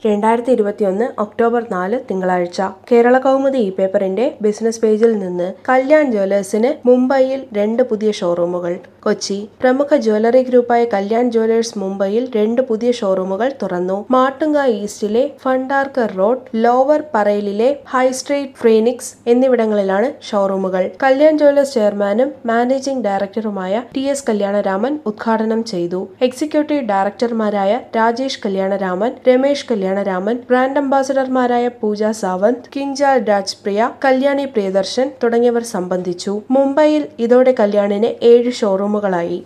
രണ്ടായിരത്തി ഇരുപത്തിയൊന്ന് ഒക്ടോബർ നാല് തിങ്കളാഴ്ച കേരള കൗമുദി ഇ പേപ്പറിന്റെ ബിസിനസ് പേജിൽ നിന്ന് കല്യാൺ ജ്വല്ലേഴ്സിന് മുംബൈയിൽ രണ്ട് പുതിയ ഷോറൂമുകൾ കൊച്ചി പ്രമുഖ ജ്വല്ലറി ഗ്രൂപ്പായ കല്യാൺ ജ്വല്ലേഴ്സ് മുംബൈയിൽ രണ്ട് പുതിയ ഷോറൂമുകൾ തുറന്നു മാട്ടുങ്ക ഈസ്റ്റിലെ ഫണ്ടാർക്കർ റോഡ് ലോവർ പറയിലിലെ ഹൈ സ്ട്രീറ്റ് ഫ്രീനിക്സ് എന്നിവിടങ്ങളിലാണ് ഷോറൂമുകൾ കല്യാൺ ജ്വല്ലേഴ്സ് ചെയർമാനും മാനേജിംഗ് ഡയറക്ടറുമായ ടി എസ് കല്യാണരാമൻ ഉദ്ഘാടനം ചെയ്തു എക്സിക്യൂട്ടീവ് ഡയറക്ടർമാരായ രാജേഷ് കല്യാണരാമൻ രമേശ് കല്യാണരാമൻ ബ്രാൻഡ് അംബാസഡർമാരായ പൂജ സാവന്ത് കിഞ്ച രാജ്പ്രിയ കല്യാണി പ്രിയദർശൻ തുടങ്ങിയവർ സംബന്ധിച്ചു മുംബൈയിൽ ഇതോടെ കല്യാണിന് ഏഴ് ഷോറൂമുകളായി